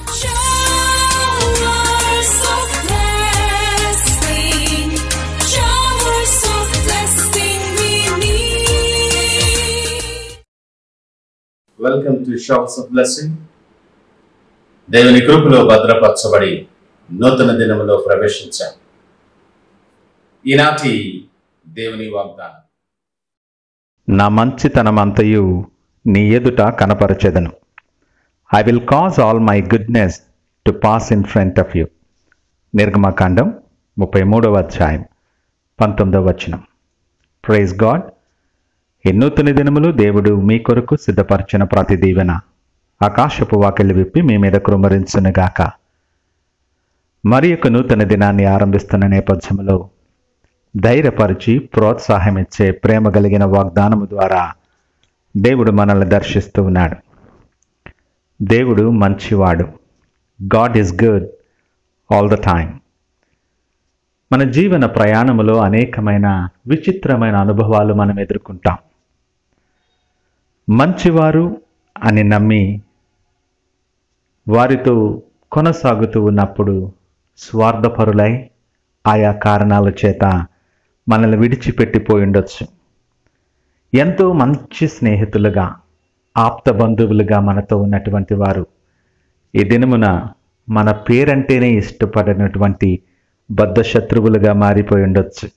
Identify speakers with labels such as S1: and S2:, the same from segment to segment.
S1: Showers of blessing, showers of blessing we need.
S2: Welcome to showers of blessing దేవుని కృపలో భద్రపరచబడి నూతన దినములో ప్రవేశించాం ఈనాటి దేవుని వాగ్దానం
S3: నా మంచితనమంతయు నీ ఎదుట కనపరచెదను I will cause all my goodness to pass in front of you నిర్గమకాండం ముప్పై మూడవ అధ్యాయం పంతొమ్మిదవ వచనం ప్రైజ్ గాడ్ ఈ నూతన దినములు దేవుడు మీ కొరకు సిద్ధపరిచిన ప్రతి దీవెన ఆకాశపు వాకిలి విప్పి మీ మీద కృమరించునుగాక మరి ఒక నూతన దినాన్ని ఆరంభిస్తున్న నేపథ్యంలో ధైర్యపరిచి ప్రోత్సాహమిచ్చే ప్రేమ కలిగిన వాగ్దానము ద్వారా దేవుడు మనల్ని దర్శిస్తూ ఉన్నాడు దేవుడు మంచివాడు God is good all the time మన జీవన ప్రయాణములో అనేకమైన విచిత్రమైన అనుభవాలు మనం ఎదుర్కొంటాం మంచివారు అని నమ్మి వారితో కొనసాగుతూ ఉన్నప్పుడు స్వార్థపరులై ఆయా కారణాల చేత మనల్ని విడిచిపెట్టిపోయి ఉండొచ్చు ఎంతో మంచి స్నేహితులుగా ఆప్త బంధువులుగా మనతో ఉన్నటువంటి వారు ఈ దినమున మన పేరంటేనే ఇష్టపడినటువంటి బద్ధ శత్రువులుగా మారిపోయి ఉండొచ్చు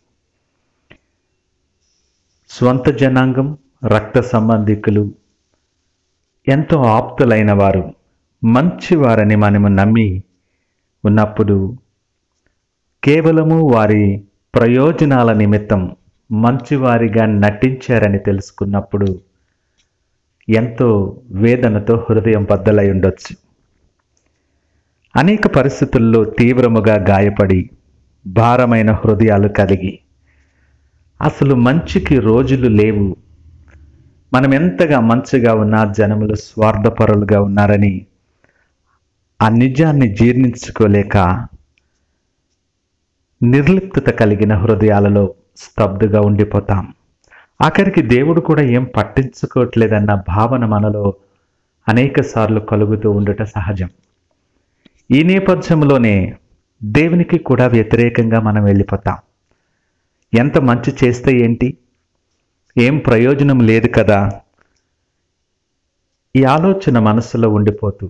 S3: స్వంత జనాంగం రక్త సంబంధికులు ఎంతో ఆప్తులైన వారు మంచివారని మనము నమ్మి ఉన్నప్పుడు కేవలము వారి ప్రయోజనాల నిమిత్తం మంచివారిగా నటించారని తెలుసుకున్నప్పుడు ఎంతో వేదనతో హృదయం బద్దలై ఉండొచ్చు అనేక పరిస్థితుల్లో తీవ్రముగా గాయపడి భారమైన హృదయాలు కలిగి అసలు మంచికి రోజులు లేవు మనం ఎంతగా మంచిగా ఉన్నా జనములు స్వార్థపరులుగా ఉన్నారని ఆ నిజాన్ని జీర్ణించుకోలేక నిర్లిప్తత కలిగిన హృదయాలలో స్తబ్దుగా ఉండిపోతాం ఆఖరికి దేవుడు కూడా ఏం పట్టించుకోవట్లేదన్న భావన మనలో అనేక సార్లు కలుగుతూ ఉండుట సహజం ఈ నేపథ్యంలోనే దేవునికి కూడా వ్యతిరేకంగా మనం వెళ్ళిపోతాం ఎంత మంచి చేస్తే ఏంటి ఏం ప్రయోజనం లేదు కదా ఈ ఆలోచన మనసులో ఉండిపోతూ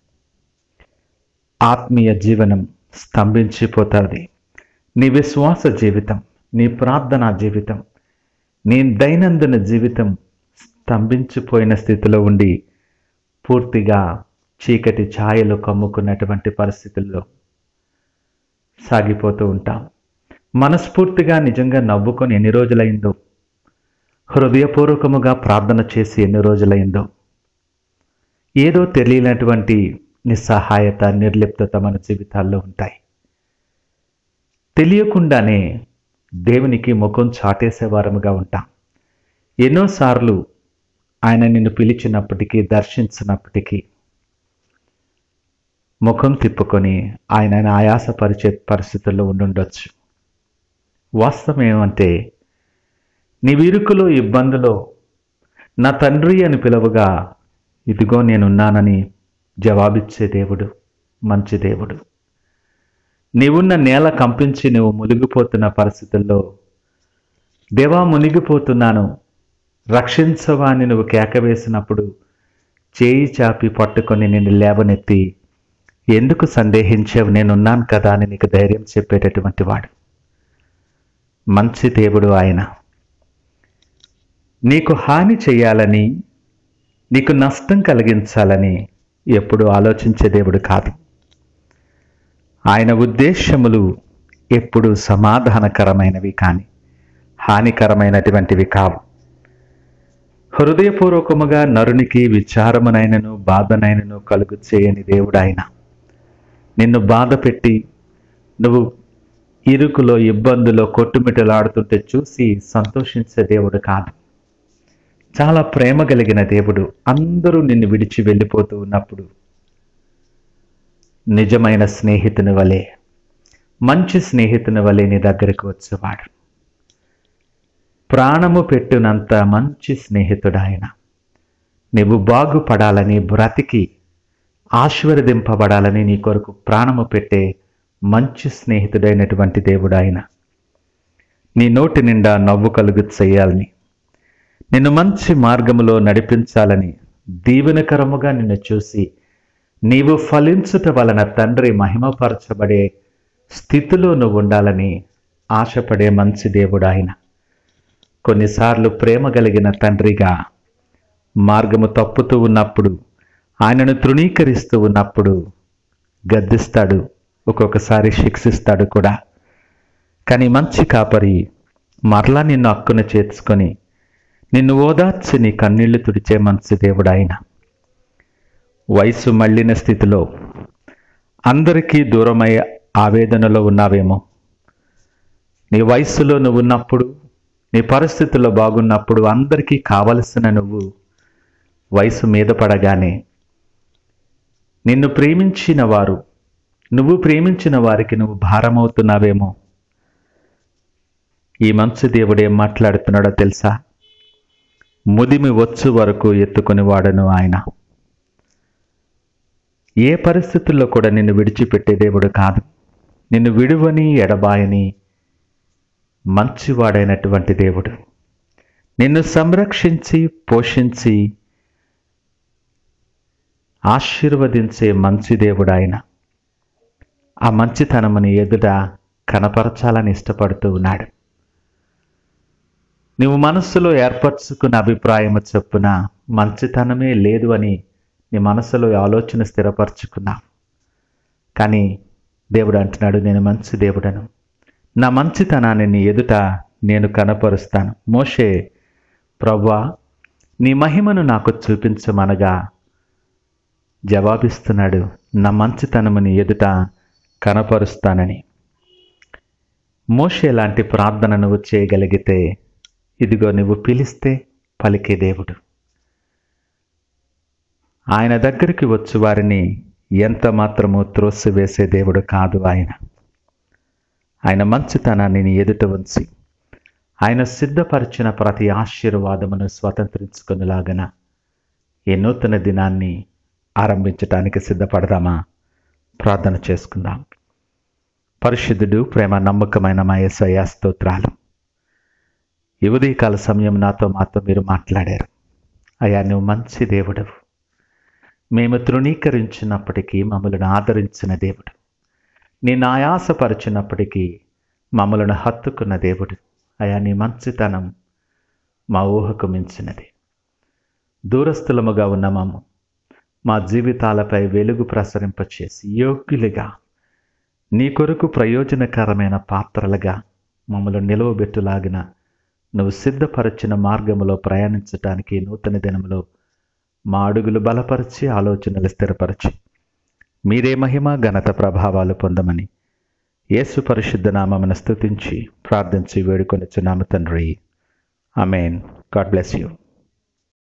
S3: ఆత్మీయ జీవనం స్తంభించిపోతుంది నీ విశ్వాస జీవితం నీ ప్రార్థనా జీవితం నీ దైనందిన జీవితం స్తంభించిపోయిన స్థితిలో ఉండి పూర్తిగా చీకటి ఛాయలు కమ్ముకున్నటువంటి పరిస్థితుల్లో సాగిపోతూ ఉంటాం మనస్ఫూర్తిగా నిజంగా నవ్వుకొని ఎన్ని రోజులైందో హృదయపూర్వకముగా ప్రార్థన చేసి ఎన్ని రోజులైందో ఏదో తెలియనటువంటి నిస్సహాయత నిర్లిప్తత మన జీవితాల్లో ఉంటాయి తెలియకుండానే దేవునికి ముఖం చాటేసే వారముగా ఉంటాం ఎన్నోసార్లు ఆయన నిన్ను పిలిచినప్పటికీ దర్శించినప్పటికీ ముఖం తిప్పుకొని ఆయన ఆయాసపరిచే పరిస్థితుల్లో ఉండుండొచ్చు వాస్తవం ఏమంటే నీ విరుకులో ఇబ్బందులో నా తండ్రి అని పిలవగా ఇదిగో నేనున్నానని జవాబిచ్చే దేవుడు మంచి దేవుడు నీవున్న నేల కంపించి నువ్వు మునిగిపోతున్న పరిస్థితుల్లో దేవా మునిగిపోతున్నాను రక్షించవా అని నువ్వు కేకవేసినప్పుడు చేయి చాపి పట్టుకొని నిన్ను లేవనెత్తి ఎందుకు సందేహించావు నేనున్నాను కదా అని నీకు ధైర్యం చెప్పేటటువంటి వాడు మంచి దేవుడు ఆయన నీకు హాని చేయాలని నీకు నష్టం కలిగించాలని ఎప్పుడు ఆలోచించే దేవుడు కాదు ఆయన ఉద్దేశములు ఎప్పుడు సమాధానకరమైనవి కానీ హానికరమైనటువంటివి కావు హృదయపూర్వకముగా నరునికి విచారమునైనను బాధనైనను కలుగు చేయని దేవుడు ఆయన నిన్ను బాధ పెట్టి నువ్వు ఇరుకులో ఇబ్బందులో కొట్టుమిటలాడుతుంటే చూసి సంతోషించే దేవుడు కాదు చాలా ప్రేమ కలిగిన దేవుడు అందరూ నిన్ను విడిచి వెళ్ళిపోతూ ఉన్నప్పుడు నిజమైన స్నేహితుని వలె మంచి స్నేహితుని వలె నీ దగ్గరకు వచ్చేవాడు ప్రాణము పెట్టునంత మంచి స్నేహితుడు ఆయన నువ్వు బాగుపడాలని బ్రతికి ఆశీర్వదింపబడాలని నీ కొరకు ప్రాణము పెట్టే మంచి స్నేహితుడైనటువంటి దేవుడు ఆయన నీ నోటి నిండా నవ్వు కలుగు చేయాలని నిన్ను మంచి మార్గములో నడిపించాలని దీవెనకరముగా నిన్ను చూసి నీవు ఫలించుట వలన తండ్రి మహిమపరచబడే స్థితిలో నువ్వు ఉండాలని ఆశపడే మంచి దేవుడు ఆయన కొన్నిసార్లు ప్రేమ కలిగిన తండ్రిగా మార్గము తప్పుతూ ఉన్నప్పుడు ఆయనను తృణీకరిస్తూ ఉన్నప్పుడు గద్దిస్తాడు ఒక్కొక్కసారి శిక్షిస్తాడు కూడా కానీ మంచి కాపరి మరలా నిన్ను హక్కున చేర్చుకొని నిన్ను ఓదార్చి నీ కన్నీళ్లు తుడిచే మంచి దేవుడు ఆయన వయసు మళ్ళిన స్థితిలో అందరికీ దూరమై ఆవేదనలో ఉన్నావేమో నీ వయస్సులో నువ్వు ఉన్నప్పుడు నీ పరిస్థితుల్లో బాగున్నప్పుడు అందరికీ కావలసిన నువ్వు వయసు మీద పడగానే నిన్ను ప్రేమించిన వారు నువ్వు ప్రేమించిన వారికి నువ్వు భారమవుతున్నావేమో ఈ మంచి దేవుడు ఏం మాట్లాడుతున్నాడో తెలుసా ముదిమి వచ్చు వరకు ఎత్తుకుని వాడను ఆయన ఏ పరిస్థితుల్లో కూడా నిన్ను విడిచిపెట్టే దేవుడు కాదు నిన్ను విడువని ఎడబాయని మంచివాడైనటువంటి దేవుడు నిన్ను సంరక్షించి పోషించి ఆశీర్వదించే మంచి దేవుడు ఆయన ఆ మంచితనముని ఎదుట కనపరచాలని ఇష్టపడుతూ ఉన్నాడు నువ్వు మనస్సులో ఏర్పరచుకున్న అభిప్రాయము చొప్పున మంచితనమే లేదు అని నీ మనసులో ఆలోచన స్థిరపరచుకున్నావు కానీ దేవుడు అంటున్నాడు నేను మంచి దేవుడను నా మంచితనాన్ని నీ ఎదుట నేను కనపరుస్తాను మోషే ప్రవ్వా నీ మహిమను నాకు చూపించమనగా జవాబిస్తున్నాడు నా మంచితనము నీ ఎదుట కనపరుస్తానని మోషే లాంటి ప్రార్థన నువ్వు చేయగలిగితే ఇదిగో నువ్వు పిలిస్తే పలికే దేవుడు ఆయన దగ్గరికి వచ్చి వారిని ఎంత మాత్రము త్రోసివేసే దేవుడు కాదు ఆయన ఆయన మంచితనాన్ని నీ ఎదుట ఉంచి ఆయన సిద్ధపరిచిన ప్రతి ఆశీర్వాదమును స్వతంత్రించుకునేలాగన ఈ నూతన దినాన్ని ఆరంభించటానికి సిద్ధపడదామా ప్రార్థన చేసుకుందాం పరిశుద్ధుడు ప్రేమ నమ్మకమైన మా యేసయ్య స్తోత్రాలు ఈ ఉదయకాల సమయం నాతో మాతో మీరు మాట్లాడారు అయ్యా నువ్వు మంచి దేవుడవు మేము తృణీకరించినప్పటికీ మమ్మల్ని ఆదరించిన దేవుడు నేను ఆయాసపరిచినప్పటికీ మమ్మలను హత్తుకున్న దేవుడు అయా నీ మంచితనం మా ఊహకు మించినది దూరస్థులముగా ఉన్న మమ్ము మా జీవితాలపై వెలుగు ప్రసరింపచేసి యోగ్యులుగా నీ కొరకు ప్రయోజనకరమైన పాత్రలుగా మమ్మల్ని నిలవబెట్టులాగిన నువ్వు సిద్ధపరచిన మార్గములో ప్రయాణించటానికి నూతన దినములో మా అడుగులు బలపరిచి ఆలోచనలు స్థిరపరిచి మీరే మహిమ ఘనత ప్రభావాలు పొందమని యేసు పరిశుద్ధ నామమును స్తుతించి ప్రార్థించి వేడుకొనిచున్నాము తండ్రి అమేన్ గాడ్ బ్లెస్ యూ